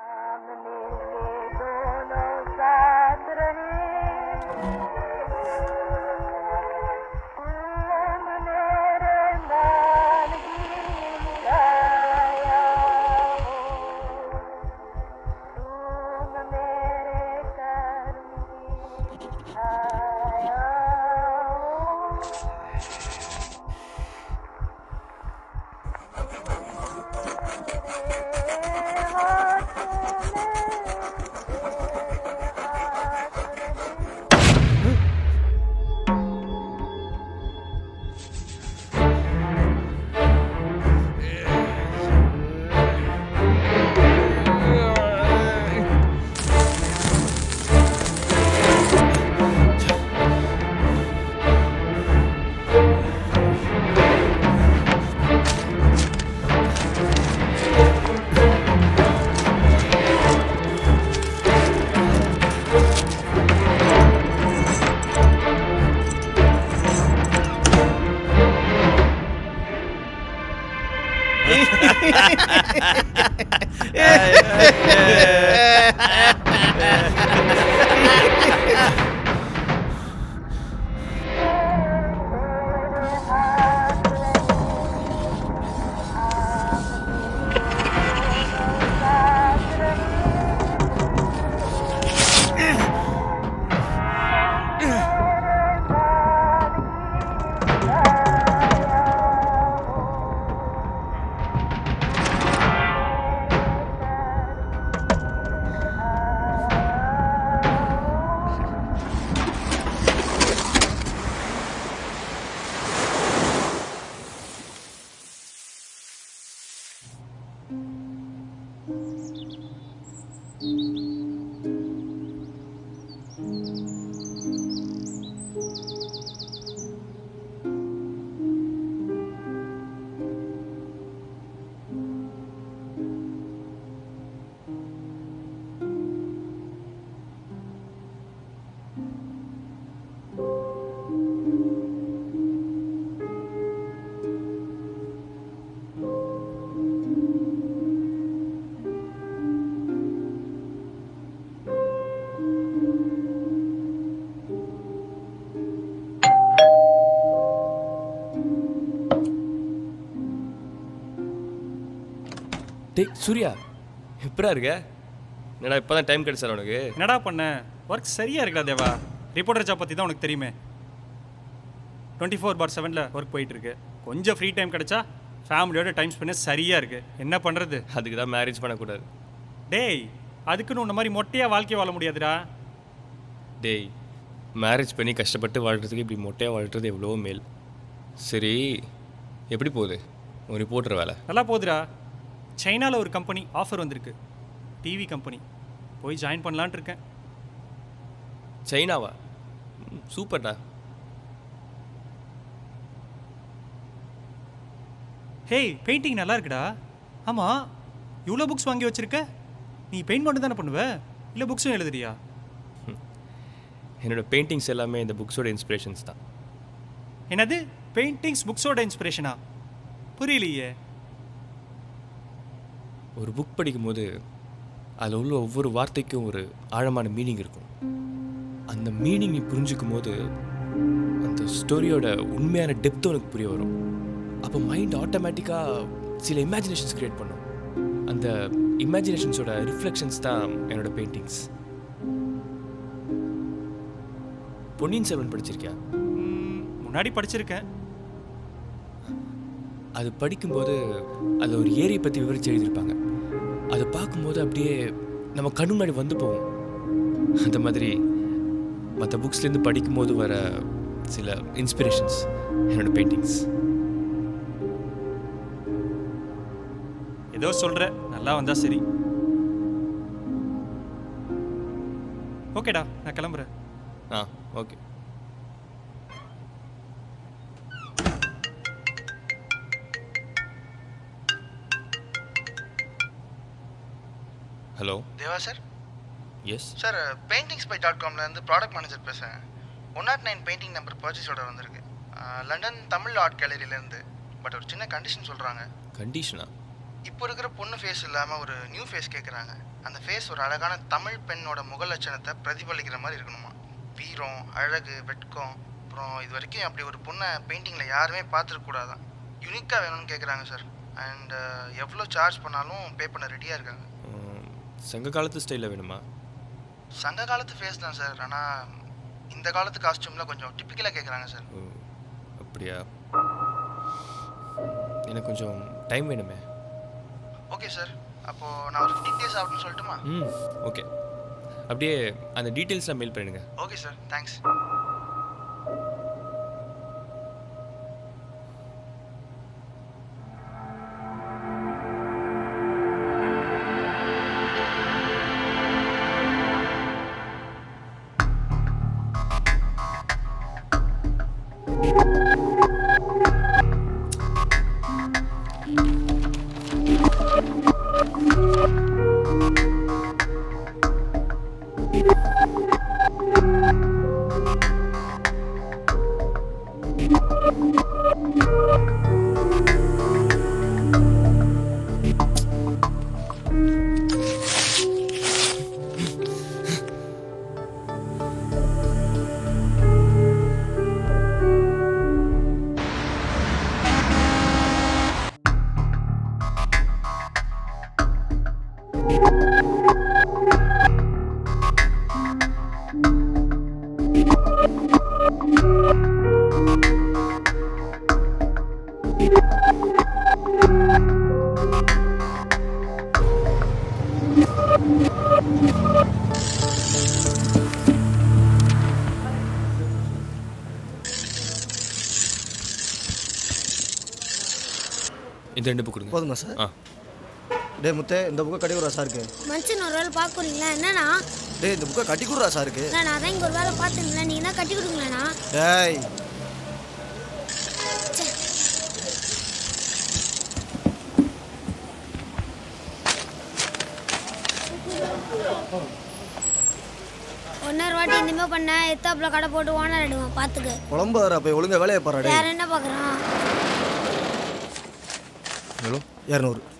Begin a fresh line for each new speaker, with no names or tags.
டேய் சூர்யா எப்படா இருக்க என்னடா இப்போ தான் டைம் கிடைச்சார் உனக்கு
என்னடா பண்ண ஒர்க் சரியா இருக்குடா தேவா ரிப்போர்ட்டர் ஜாப் பற்றி தான் உனக்கு தெரியுமே டுவெண்ட்டி ஃபோர் பார் செவனில் ஒர்க் போயிட்டு இருக்கு கொஞ்சம் ஃப்ரீ டைம் கிடைச்சா ஃபேமிலியோட டைம் ஸ்பெண்ட் சரியா இருக்கு என்ன பண்ணுறது
அதுக்கு தான் மேரேஜ் பண்ணக்கூடாது
டேய் அதுக்குன்னு உன்ன மாதிரி மொட்டையாக வாழ்க்கை வாழ முடியாதுடா
டேய் மேரேஜ் பண்ணி கஷ்டப்பட்டு வாழ்கிறதுக்கு இப்படி மொட்டையாக வாழ்கிறது எவ்வளோ மேல் சரி எப்படி போகுது ஒரு ரிப்போர்ட்டர் வேலை
நல்லா போகுதுடா சைனாவில் ஒரு கம்பெனி ஆஃபர் வந்திருக்கு டிவி கம்பெனி போய் ஜாயின் பண்ணலான்ட்டு இருக்கேன்
சைனாவா ம், சூப்பர்டா
ஹேய் பெயிண்டிங் நல்லா இருக்குடா ஆமாம் இவ்வளோ புக்ஸ் வாங்கி வச்சிருக்க நீ பெயிண்ட் மட்டும் தானே பண்ணுவ இல்லை புக்ஸும் எழுதுறியா
என்னோட பெயிண்டிங்ஸ் எல்லாமே இந்த புக்ஸோட இன்ஸ்பிரேஷன்ஸ் தான்
என்னது பெயிண்டிங்ஸ் புக்ஸோட இன்ஸ்பிரேஷனா புரியலையே
ஒரு புக் படிக்கும்போது அதில் உள்ள ஒவ்வொரு வார்த்தைக்கும் ஒரு ஆழமான மீனிங் இருக்கும் அந்த மீனிங் நீ புரிஞ்சுக்கும் போது அந்த ஸ்டோரியோட உண்மையான டெப்த் உனக்கு புரிய வரும் அப்போ மைண்ட் ஆட்டோமேட்டிக்காக சில இமேஜினேஷன்ஸ் கிரியேட் பண்ணும் அந்த இமேஜினேஷன்ஸோட ரிஃப்ளெக்ஷன்ஸ் தான் என்னோட பெயிண்டிங்ஸ் பொன்னியின் செல்வன் படிச்சிருக்கியா
ம், முன்னாடி படிச்சிருக்கேன்
அது படிக்கும்போது அதில் ஒரு ஏரியை பற்றி விவரித்து எழுதியிருப்பாங்க அதை பார்க்கும்போது அப்படியே நம்ம கண்ணு முன்னாடி வந்து போவோம் அந்த மாதிரி மற்ற புக்ஸ்லேருந்து படிக்கும்போது வர சில இன்ஸ்பிரேஷன்ஸ் என்னோட பெயிண்டிங்ஸ்
ஏதோ சொல்ற நல்லா வந்தா சரி ஓகேடா நான் கிளம்புறேன்
ஆ okay hello
Deva sir
yes
sir paintings by dot காம்லேருந்து ப்ராடக்ட் மேனேஜர் பேசுகிறேன் one naught nine painting number purchase order வந்திருக்கு அஹ், லண்டன் தமிழ் ஆர்ட் கேலரியிலேருந்து பட் ஒரு சின்ன கண்டிஷன் சொல்கிறாங்க
கண்டிஷனா
இப்போ இருக்கிற பொண்ணு ஃபேஸ் இல்லாமல் ஒரு நியூ ஃபேஸ் கேட்குறாங்க அந்த ஃபேஸ் ஒரு அழகான தமிழ் பெண்ணோட முக லட்சணத்தை பிரதிபலிக்கிற மாதிரி இருக்கணுமா வீரம் அழகு வெட்கம் அப்புறம் இது வரைக்கும் அப்படி ஒரு பொண்ணை பெயிண்டிங்கில் யாருமே பார்த்துருக்க கூடாதான் யூனிக்காக வேணும்னு கேட்குறாங்க சார் அண்ட் எவ்வளோ சார்ஜ் பண்ணாலும் பே பண்ண ரெடியாக இருக்காங்க
ம், சங்க காலத்து ஸ்டைலில் வேணுமா
சங்க காலத்து ஃபேஸ் தான் சார் ஆனால் இந்த காலத்து காஸ்டியூமில் கொஞ்சம் டிப்பிக்கலாக கேட்குறாங்க சார்
ஓ அப்படியா எனக்கு கொஞ்சம் டைம் வேணுமே
ஓகே சார் அப்போது நான் ஒரு ஃபிஃப்டீன் டேஸ் ஆகும்னு சொல்லட்டுமா
ம் ஓகே அப்படியே அந்த டீட்டெயில்ஸ்லாம் மெயில் பண்ணிடுங்க
ஓகே சார் தேங்க்ஸ்
இந்த ரெண்டு புக் கொடுங்க
போதுமா சார்
ஆ
டேய் முத்தே இந்த புக்கை கட்டி கொடுறா சாருக்கு
மனுஷன் ஒரு வேலை பார்க்குறீங்களா என்னண்ணா
டேய் இந்த புக்கை கட்டி கொடுறா சாருக்கு
நான் அதான் இங்கே ஒரு வேலை பார்த்துங்களேன் நீங்கள் தான் கட்டி கொடுங்களேண்ணா
டேய்
ஒன்னொரு வாட்டி இனிமே பண்ண எத்தாப்புல கடை போட்டு ஓனர் ஆயிடுவான் பார்த்துக்க
குழம்பு வர போய் ஒழுங்கா வேலையை பாரு டேய்
வேற என்ன பார்க்குறான்
ஹலோ
இரநூறு